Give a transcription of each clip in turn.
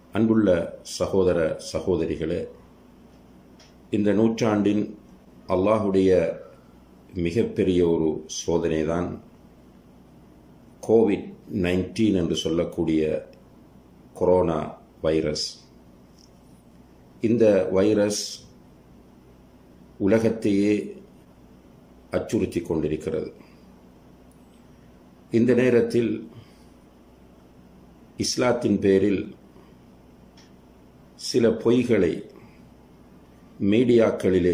அன்புள்ள சகோதர சகோதரிகளே இந்த நூற்றாண்டின் அல்லாஹுடைய மிகப்பெரிய ஒரு சோதனைதான் கோவிட் நைன்டீன் என்று சொல்லக்கூடிய கொரோனா வைரஸ் இந்த வைரஸ் உலகத்தையே அச்சுறுத்தி கொண்டிருக்கிறது இந்த நேரத்தில் இஸ்லாத்தின் பேரில் சில பொய்களை மீடியாக்களிலே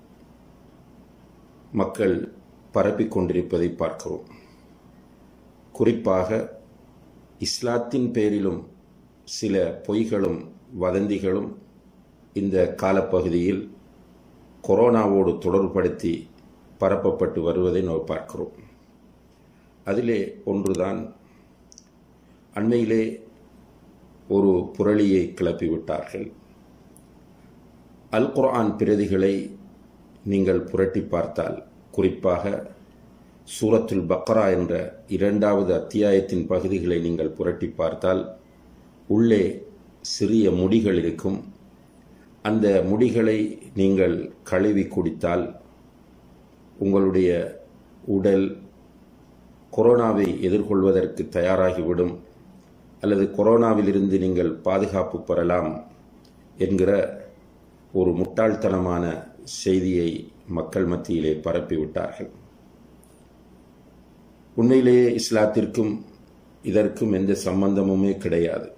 மக்கள் பரப்பிக் கொண்டிருப்பதை பார்க்கிறோம் குறிப்பாக இஸ்லாத்தின் பேரிலும் சில பொய்களும் வதந்திகளும் இந்த காலப்பகுதியில் கொரோனாவோடு தொடர்புபடுத்தி பரப்பப்பட்டு வருவதை நாம் பார்க்கிறோம் அதிலே ஒன்றுதான் அண்மையிலே ஒரு புரளியை கிளப்பிவிட்டார்கள் அல் குர்ஆன் பிரதிகளை நீங்கள் புரட்டி பார்த்தால் குறிப்பாக சூரத்துல் பக்ரா என்ற இரண்டாவது அத்தியாயத்தின் பகுதிகளை நீங்கள் புரட்டி பார்த்தால் உள்ளே சிறிய முடிகள் இருக்கும் அந்த முடிகளை நீங்கள் கழுவி குடித்தால் உங்களுடைய உடல் கொரோனாவை எதிர்கொள்வதற்கு தயாராகிவிடும் அல்லது கொரோனாவிலிருந்து நீங்கள் பாதுகாப்பு பெறலாம் என்கிற ஒரு முட்டாள்தனமான செய்தியை மக்கள் மத்தியிலே பரப்பிவிட்டார்கள் உண்மையிலேயே இஸ்லாத்திற்கும் இதற்கும் எந்த சம்பந்தமுமே கிடையாது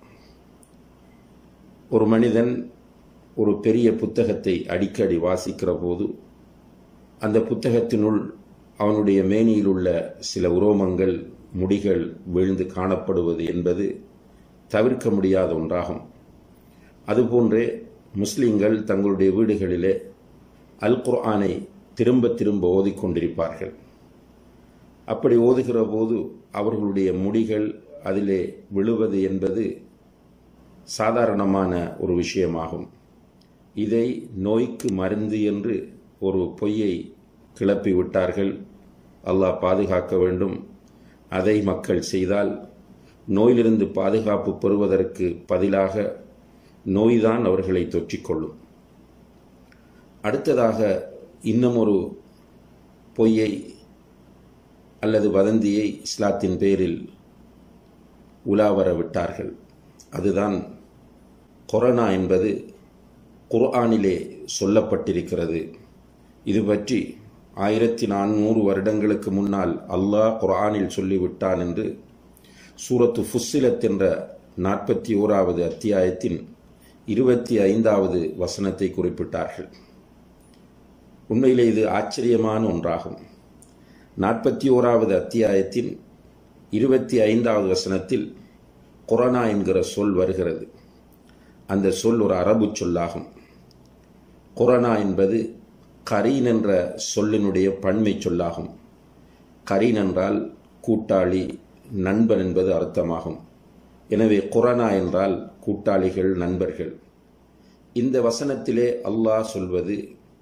ஒரு மனிதன் ஒரு பெரிய புத்தகத்தை அடிக்கடி வாசிக்கிற போது அந்த புத்தகத்தினுள் அவனுடைய மேனியில் உள்ள சில உரோமங்கள் முடிகள் வீழ்ந்து காணப்படுவது என்பது தவிர்க்க முடியாத ஒன்றாகும் அதுபோன்றே முஸ்லிம்கள் தங்களுடைய வீடுகளிலே அல் குர்ஆனை திரும்ப திரும்ப ஓதிக்கொண்டிருப்பார்கள் அப்படி ஓதுகிற போது அவர்களுடைய முடிகள் அதிலே விழுவது என்பது சாதாரணமான ஒரு விஷயமாகும் இதை நோய்க்கு மருந்து என்று ஒரு பொய்யை கிளப்பி விட்டார்கள் அல்லாஹ் பாதுகாக்க வேண்டும் அதை மக்கள் செய்தால் நோயிலிருந்து பாதுகாப்பு பெறுவதற்கு பதிலாக நோய்தான் அவர்களை தொற்றிக்கொள்ளும் அடுத்ததாக இன்னும் ஒரு பொய்யை அல்லது வதந்தியை இஸ்லாத்தின் பேரில் உலாவர விட்டார்கள் அதுதான் கொரோனா என்பது குர்ஆனிலே சொல்லப்பட்டிருக்கிறது இது பற்றி ஆயிரத்தி நானூறு வருடங்களுக்கு முன்னால் அல்லாஹ் குர்ஆனில் சொல்லிவிட்டான் என்று சூரத்து ஃபுஸ்ஸிலத் என்ற நாற்பத்தி ஓராவது அத்தியாயத்தின் இருபத்தி ஐந்தாவது வசனத்தை குறிப்பிட்டார்கள் உண்மையிலே இது ஆச்சரியமான ஒன்றாகும் நாற்பத்தி ஓராவது அத்தியாயத்தின் இருபத்தி ஐந்தாவது வசனத்தில் கொரோனா என்கிற சொல் வருகிறது அந்த சொல் ஒரு அரபு சொல்லாகும் கொரோனா என்பது கரீன் என்ற சொல்லினுடைய பன்மை சொல்லாகும் கரீன் என்றால் கூட்டாளி நண்பன் என்பது அர்த்தமாகும் எனவே கொரோனா என்றால் கூட்டாளிகள் நண்பர்கள் இந்த வசனத்திலே அல்லாஹ் சொல்வது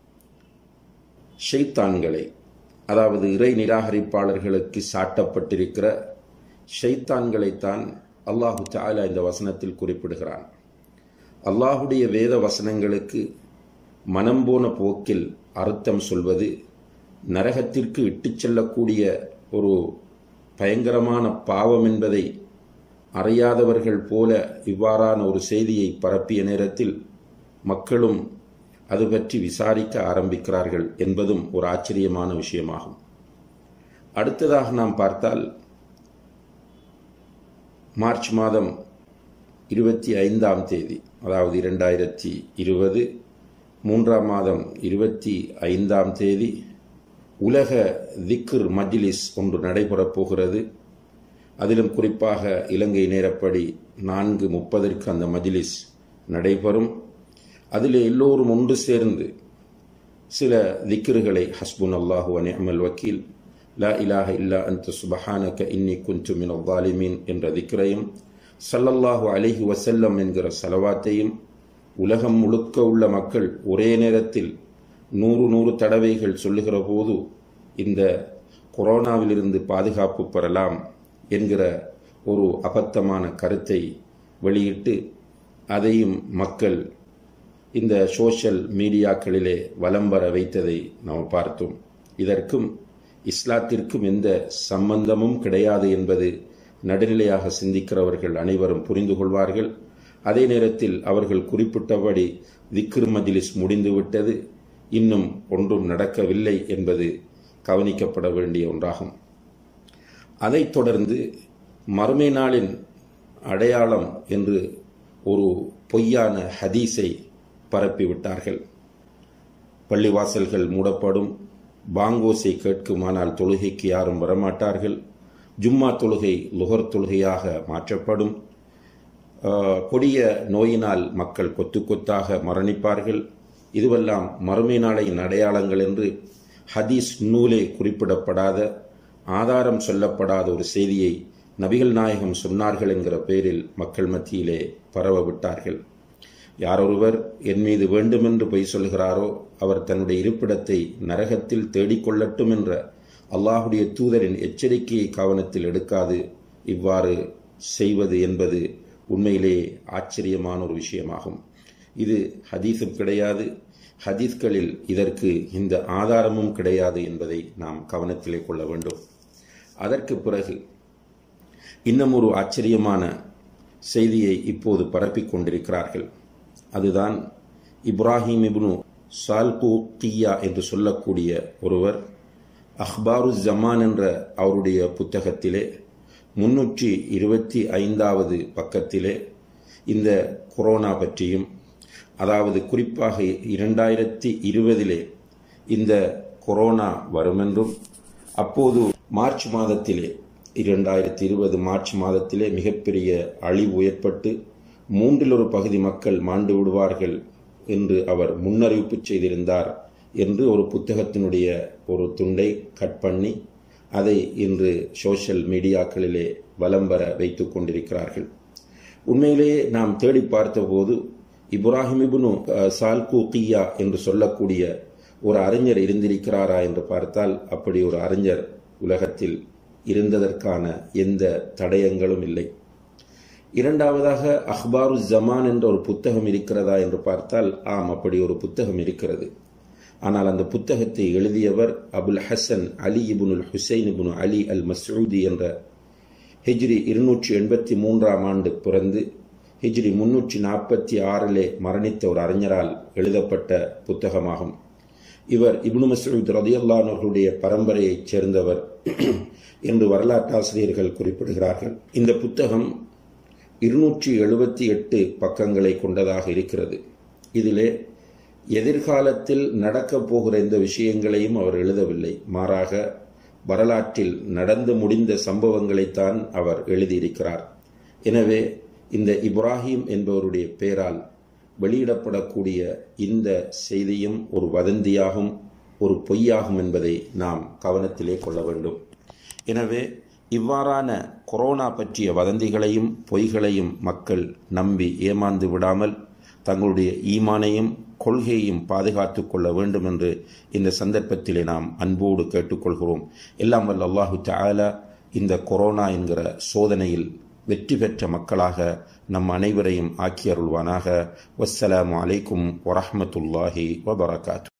ஷைத்தான்களை அதாவது இறை நிராகரிப்பாளர்களுக்கு சாட்டப்பட்டிருக்கிற ஷைத்தான்களைத்தான் அல்லாஹு தாலா இந்த வசனத்தில் குறிப்பிடுகிறான் அல்லாஹுடைய வேத வசனங்களுக்கு மனம் போன போக்கில் அர்த்தம் சொல்வது நரகத்திற்கு இட்டுச் செல்லக்கூடிய ஒரு பயங்கரமான பாவம் என்பதை அறியாதவர்கள் போல இவ்வாறான ஒரு செய்தியை பரப்பிய நேரத்தில் மக்களும் அது பற்றி விசாரிக்க ஆரம்பிக்கிறார்கள் என்பதும் ஒரு ஆச்சரியமான விஷயமாகும் அடுத்ததாக நாம் பார்த்தால் மார்ச் மாதம் இருபத்தி ஐந்தாம் தேதி அதாவது இரண்டாயிரத்தி இருபது மூன்றாம் மாதம் இருபத்தி ஐந்தாம் தேதி உலக திக்ர் மஜ்லிஸ் ஒன்று நடைபெறப் போகிறது அதிலும் குறிப்பாக இலங்கை நேரப்படி நான்கு முப்பதற்கு அந்த மஜ்லிஸ் நடைபெறும் அதில் எல்லோரும் ஒன்று சேர்ந்து சில திக்ருகளை ஹஸ்புன் அல்லாஹு அனிமல் வக்கீல் லா இலாஹ இல்லா அந்த சுபஹானக இன்னி குஞ்சு மின் அவ்வாலிமீன் என்ற திக்ரையும் சல்லல்லாஹு அலிஹி வசல்லம் என்கிற செலவாத்தையும் உலகம் முழுக்க உள்ள மக்கள் ஒரே நேரத்தில் நூறு நூறு தடவைகள் சொல்லுகிற போது இந்த கொரோனாவிலிருந்து பாதுகாப்பு பெறலாம் என்கிற ஒரு அபத்தமான கருத்தை வெளியிட்டு அதையும் மக்கள் இந்த சோஷியல் மீடியாக்களிலே வலம் வர வைத்ததை நாம் பார்த்தோம் இதற்கும் இஸ்லாத்திற்கும் எந்த சம்பந்தமும் கிடையாது என்பது நடுநிலையாக சிந்திக்கிறவர்கள் அனைவரும் புரிந்து கொள்வார்கள் அதே நேரத்தில் அவர்கள் குறிப்பிட்டபடி திக்ர் மஜ்லிஸ் முடிந்துவிட்டது இன்னும் ஒன்றும் நடக்கவில்லை என்பது கவனிக்கப்பட வேண்டிய ஒன்றாகும் அதைத் தொடர்ந்து மறுமை நாளின் அடையாளம் என்று ஒரு பொய்யான ஹதீஸை பரப்பிவிட்டார்கள் பள்ளிவாசல்கள் மூடப்படும் பாங்கோஸை கேட்குமானால் தொழுகைக்கு யாரும் வரமாட்டார்கள் ஜும்மா தொழுகை லுகர் தொழுகையாக மாற்றப்படும் கொடிய நோயினால் மக்கள் கொத்து கொத்தாக மரணிப்பார்கள் இதுவெல்லாம் மறுமை நாளையின் அடையாளங்கள் என்று ஹதீஸ் நூலே குறிப்பிடப்படாத ஆதாரம் சொல்லப்படாத ஒரு செய்தியை நபிகள் நாயகம் சொன்னார்கள் என்கிற பெயரில் மக்கள் மத்தியிலே பரவ விட்டார்கள் யாரொருவர் என் மீது வேண்டுமென்று பொய் சொல்கிறாரோ அவர் தன்னுடைய இருப்பிடத்தை நரகத்தில் தேடிக்கொள்ளட்டும் என்ற அல்லாஹுடைய தூதரின் எச்சரிக்கையை கவனத்தில் எடுக்காது இவ்வாறு செய்வது என்பது உண்மையிலேயே ஆச்சரியமான ஒரு விஷயமாகும் இது ஹதீஸும் கிடையாது ஹதீஸ்களில் இதற்கு இந்த ஆதாரமும் கிடையாது என்பதை நாம் கவனத்திலே கொள்ள வேண்டும் அதற்கு பிறகு இன்னும் ஒரு ஆச்சரியமான செய்தியை இப்போது பரப்பிக் கொண்டிருக்கிறார்கள் அதுதான் இப்ராஹிம் இப்னு சால்கு கியா என்று சொல்லக்கூடிய ஒருவர் அஹ்பாரு ஜமான் என்ற அவருடைய புத்தகத்திலே முன்னூற்றி இருபத்தி ஐந்தாவது பக்கத்திலே இந்த கொரோனா பற்றியும் அதாவது குறிப்பாக இரண்டாயிரத்தி இருபதிலே இந்த கொரோனா வருமென்றும் அப்போது மார்ச் மாதத்திலே இரண்டாயிரத்தி இருபது மார்ச் மாதத்திலே மிகப்பெரிய அழிவு ஏற்பட்டு மூன்றில் ஒரு பகுதி மக்கள் மாண்டு விடுவார்கள் என்று அவர் முன்னறிவிப்பு செய்திருந்தார் என்று ஒரு புத்தகத்தினுடைய ஒரு துண்டை கட் பண்ணி அதை இன்று சோஷியல் மீடியாக்களிலே வலம் வர வைத்துக் கொண்டிருக்கிறார்கள் உண்மையிலேயே நாம் தேடி பார்த்தபோது இப்ராஹிம் இபுனு சால்கு கியா என்று சொல்லக்கூடிய ஒரு அறிஞர் இருந்திருக்கிறாரா என்று பார்த்தால் அப்படி ஒரு அறிஞர் உலகத்தில் இருந்ததற்கான எந்த தடயங்களும் இல்லை இரண்டாவதாக அஹ்பாரு ஜமான் என்ற ஒரு புத்தகம் இருக்கிறதா என்று பார்த்தால் ஆம் அப்படி ஒரு புத்தகம் இருக்கிறது ஆனால் அந்த புத்தகத்தை எழுதியவர் அபுல் ஹசன் அலி இபுனுல் ஹுசைன் இபுனு அலி அல் மசூதி என்ற ஹிஜ்ரி இருநூற்றி எண்பத்தி மூன்றாம் ஆண்டு பிறந்து ஹிஜ்ரி முன்னூற்றி நாற்பத்தி ஆறிலே மரணித்த ஒரு அறிஞரால் எழுதப்பட்ட புத்தகமாகும் இவர் இப்னு மசூத் ரதியல்லானவர்களுடைய பரம்பரையைச் சேர்ந்தவர் என்று வரலாற்றாசிரியர்கள் குறிப்பிடுகிறார்கள் இந்த புத்தகம் இருநூற்றி எழுபத்தி எட்டு பக்கங்களை கொண்டதாக இருக்கிறது இதிலே எதிர்காலத்தில் நடக்கப் போகிற இந்த விஷயங்களையும் அவர் எழுதவில்லை மாறாக வரலாற்றில் நடந்து முடிந்த சம்பவங்களைத்தான் அவர் எழுதியிருக்கிறார் எனவே இந்த இப்ராஹிம் என்பவருடைய பெயரால் வெளியிடப்படக்கூடிய இந்த செய்தியும் ஒரு வதந்தியாகும் ஒரு பொய்யாகும் என்பதை நாம் கவனத்திலே கொள்ள வேண்டும் எனவே இவ்வாறான கொரோனா பற்றிய வதந்திகளையும் பொய்களையும் மக்கள் நம்பி ஏமாந்து விடாமல் தங்களுடைய ஈமானையும் கொள்கையையும் பாதுகாத்து கொள்ள வேண்டும் என்று இந்த சந்தர்ப்பத்திலே நாம் அன்போடு கேட்டுக்கொள்கிறோம் எல்லாம் வல்ல அல்லாஹு தாலா இந்த கொரோனா என்கிற சோதனையில் வெற்றி பெற்ற மக்களாக நம் அனைவரையும் ஆக்கி அருள்வானாக வஸ்ஸலாமு அலைக்கும் வரஹமத்துல்லாஹி வபரகாத்து